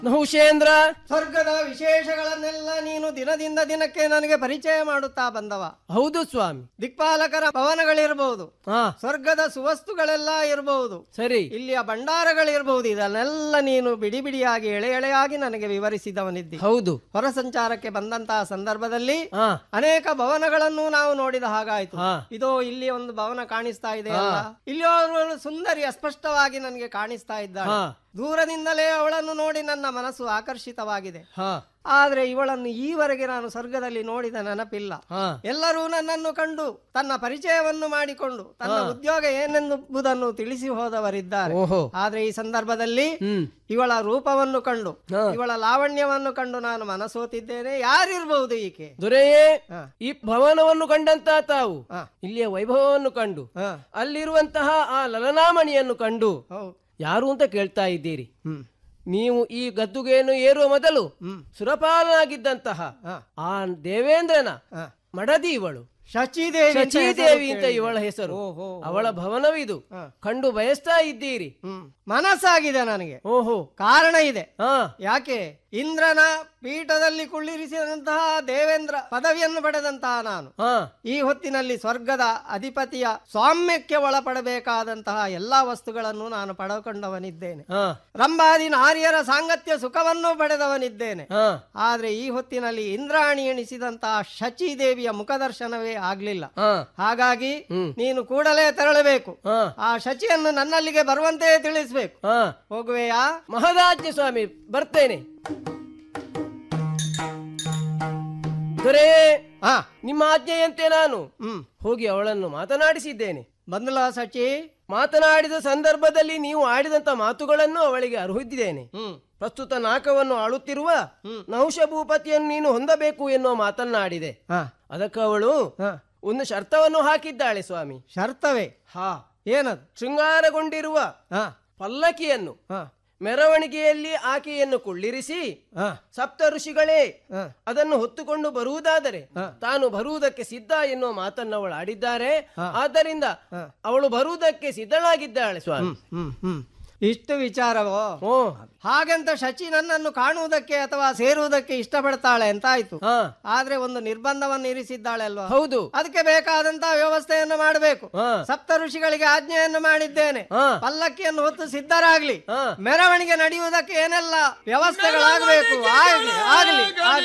ನಹುಷೇಂದ್ರ ಸ್ವರ್ಗದ ವಿಶೇಷಗಳನ್ನೆಲ್ಲ ನೀನು ದಿನದಿಂದ ದಿನಕ್ಕೆ ನನಗೆ ಪರಿಚಯ ಮಾಡುತ್ತಾ ಬಂದವ ಹೌದು ಸ್ವಾಮಿ ದಿಕ್ಪಾಲಕರ ಭವನಗಳಿರಬಹುದು ಹಾ ಸ್ವರ್ಗದ ಸುವಸ್ತುಗಳೆಲ್ಲ ಇರಬಹುದು ಸರಿ ಇಲ್ಲಿಯ ಭಂಡಾರಗಳಿರಬಹುದು ಇದನ್ನೆಲ್ಲ ನೀನು ಬಿಡಿ ಬಿಡಿಯಾಗಿ ಎಳೆ ಎಳೆಯಾಗಿ ನನಗೆ ವಿವರಿಸಿದವನಿದ್ದಿ ಹೌದು ಹೊರ ಸಂಚಾರಕ್ಕೆ ಬಂದಂತಹ ಸಂದರ್ಭದಲ್ಲಿ ಹಾ ಅನೇಕ ಭವನಗಳನ್ನು ನಾವು ನೋಡಿದ ಹಾಗಾಯ್ತು ಹಾ. ಇದೋ ಇಲ್ಲಿ ಒಂದು ಭವನ ಕಾಣಿಸ್ತಾ ಇದೆ ಅಲ್ಲ ಇಲ್ಲಿ ಅವಳು ಸುಂದರಿ ಅಸ್ಪಷ್ಟವಾಗಿ ನನಗೆ ಕಾಣಿಸ್ತಾ ಇದ್ದಾಳೆ ಹಾ ದೂರದಿಂದಲೇ ಅವಳನ್ನು ನೋಡಿ ನನ್ನ ಮನಸ್ಸು ಆಕರ್ಷಿತವಾಗಿದೆ ಹಾ ಆದ್ರೆ ಇವಳನ್ನು ಈವರೆಗೆ ನಾನು ಸ್ವರ್ಗದಲ್ಲಿ ನೋಡಿದ ನೆನಪಿಲ್ಲ ಹಾ ಎಲ್ಲರೂ ನನ್ನನ್ನು ಕಂಡು ತನ್ನ ಪರಿಚಯವನ್ನು ಮಾಡಿಕೊಂಡು ತನ್ನ ಉದ್ಯೋಗ ಏನೆಂಬುದನ್ನು ತಿಳಿಸಿ ಹೋದವರಿದ್ದಾರೆ ಓಹೋ ಆದ್ರೆ ಈ ಸಂದರ್ಭದಲ್ಲಿ ಹ್ಮ್ ಇವಳ ರೂಪವನ್ನು ಕಂಡು ಹಾ. ಇವಳ ಲಾವಣ್ಯವನ್ನು ಕಂಡು ನಾನು ಮನಸೋತಿದ್ದೇನೆ ಯಾರಿರ್ಬಹುದು ಈಕೆ ದೊರೆಯೇ ಹಾ. ಈ ಭವನವನ್ನು ಕಂಡಂತ ತಾವು ಹಾ. ಇಲ್ಲಿಯ ವೈಭವವನ್ನು ಕಂಡು ಹಾ. ಅಲ್ಲಿರುವಂತಹ ಆ ಲಲನಾಮಣಿಯನ್ನು ಕಂಡು ಹೌದು ಯಾರು ಅಂತ ಕೇಳ್ತಾ ಇದ್ದೀರಿ ಹ್ಮ್ ನೀವು ಈ ಗದ್ದುಗೆಯನ್ನು ಏರುವ ಮೊದಲು ಹ್ಮ್ ಸುರಪಾಲನಾಗಿದ್ದಂತಹ ಹಾ. ಆ ದೇವೇಂದ್ರನ ಹಾ. ಮಡದಿ ಇವಳು ಶಚಿದೇವಿ ಅಂತ ಶಚೀದೇವಿ ಹೆಸರು ಅಂತ ಕೇಳಿದೆ. ಇವಳ ಹೆಸರು ಓಹೋ. ಅವಳ ಭವನವಿದು ಹಾ. ಕಂಡು ಬಯಸ್ತಾ ಇದ್ದೀರಿ ಹ್ಮ್ ಮನಸ್ಸಾಗಿದೆ ನನಗೆ ಓಹೋ ಕಾರಣ ಇದೆ ಹಾ ಯಾಕೆ ಇಂದ್ರನ ಪೀಠದಲ್ಲಿ ಕುಳ್ಳಿರಿಸಿದಂತಹ ದೇವೇಂದ್ರ ಪದವಿಯನ್ನು ಪಡೆದಂತಹ ನಾನು ಹಾ ಈ ಹೊತ್ತಿನಲ್ಲಿ ಸ್ವರ್ಗದ ಅಧಿಪತಿಯ ಸ್ವಾಮ್ಯಕ್ಕೆ ಒಳಪಡಬೇಕಾದಂತಹ ಎಲ್ಲಾ ವಸ್ತುಗಳನ್ನು ನಾನು ಪಡೆದುಕೊಂಡವನಿದ್ದೇನೆ ಹಾ ರಂಭಾದಿ ನಾರಿಯರ ಸಾಂಗತ್ಯ ಸುಖವನ್ನು ಪಡೆದವನಿದ್ದೇನೆ ಹಾ ಆದ್ರೆ ಈ ಹೊತ್ತಿನಲ್ಲಿ ಇಂದ್ರಾಣಿ ಎಣಿಸಿದಂತಹ ಶಚಿದೇವಿಯ ಮುಖದರ್ಶನವೇ ಆಗ್ಲಿಲ್ಲ ಹಾ ಹಾಗಾಗಿ ಹ್ಮ್. ನೀನು ಕೂಡಲೇ ತೆರಳಬೇಕು ಹಾ ಆ ಶಚಿಯನ್ನು ನನ್ನಲ್ಲಿಗೆ ಬರುವಂತೆ ತಿಳಿಸ್ಬೇಕು ಹಾ ಹೋಗುವೆಯಾ ಮಹದಾಜ್ಞೆ ಸ್ವಾಮಿ ಬರ್ತೇನೆ ದೊರೆ ಹಾ ನಿಮ್ಮ ಆಜ್ಞೆಯಂತೆ ನಾನು ಹ್ಮ್ ಹೋಗಿ ಅವಳನ್ನು ಮಾತನಾಡಿಸಿದ್ದೇನೆ ಬಂದ್ಲ ಸಚಿ ಮಾತನಾಡಿದ ಸಂದರ್ಭದಲ್ಲಿ ನೀವು ಆಡಿದಂತ ಮಾತುಗಳನ್ನು ಅವಳಿಗೆ ಅರ್ಹುತ್ತಿದ್ದೇನೆ ಹ್ಮ್ ಪ್ರಸ್ತುತ ನಾಕವನ್ನು ಆಳುತ್ತಿರುವ ಹ್ಮ್. ನಹುಷ ಭೂಪತಿಯನ್ನು ನೀನು ಹೊಂದಬೇಕು ಎನ್ನುವ ಮಾತನ್ನಾಡಿದೆ ಹಾ ಅದಕ್ಕೆ ಅವಳು ಹಾ ಒಂದು ಶರ್ತವನ್ನು ಹಾಕಿದ್ದಾಳೆ ಸ್ವಾಮಿ ಶರ್ತವೇ ಹಾ ಏನದು ಶೃಂಗಾರಗೊಂಡಿರುವ ಹಾ ಪಲ್ಲಕ್ಕಿಯನ್ನು ಹಾ ಮೆರವಣಿಗೆಯಲ್ಲಿ ಆಕೆಯನ್ನು ಕುಳ್ಳಿರಿಸಿ ಹಾ ಸಪ್ತ ಋಷಿಗಳೇ ಹಾ ಅದನ್ನು ಹೊತ್ತುಕೊಂಡು ಬರುವುದಾದರೆ ಹ. ತಾನು ಬರುವುದಕ್ಕೆ ಸಿದ್ಧ ಎನ್ನುವ ಮಾತನ್ನು ಅವಳು ಆಡಿದ್ದಾರೆ ಹ. ಆದ್ದರಿಂದ ಹ. ಅವಳು ಬರುವುದಕ್ಕೆ ಸಿದ್ಧಳಾಗಿದ್ದಾಳೆ ಸ್ವಾಮಿ ಹ್ಮ್ ಹ್ಮ್ ಇಷ್ಟು ವಿಚಾರವೋ ಓ ಹಾಗಂತ ಶಚಿ ನನ್ನನ್ನು ಕಾಣುವುದಕ್ಕೆ ಅಥವಾ ಸೇರುವುದಕ್ಕೆ ಇಷ್ಟಪಡ್ತಾಳೆ ಅಂತ ಆಯ್ತು ಹಾ ಆದ್ರೆ ಒಂದು ನಿರ್ಬಂಧವನ್ನು ಇರಿಸಿದ್ದಾಳೆ ಅಲ್ವಾ ಹೌದು ಅದಕ್ಕೆ ಬೇಕಾದಂತಹ ವ್ಯವಸ್ಥೆಯನ್ನು ಮಾಡಬೇಕು ಹಾ ಸಪ್ತ ಋಷಿಗಳಿಗೆ ಆಜ್ಞೆಯನ್ನು ಮಾಡಿದ್ದೇನೆ ಹಾ ಪಲ್ಲಕ್ಕಿಯನ್ನು ಹೊತ್ತು ಸಿದ್ಧರಾಗ್ಲಿ ಹಾ ಮೆರವಣಿಗೆ ನಡೆಯುವುದಕ್ಕೆ ಏನೆಲ್ಲ ವ್ಯವಸ್ಥೆಗಳಾಗಬೇಕು ಆಗ್ಲಿ ಆಗ್ಲಿ ಆಗ್ಲಿ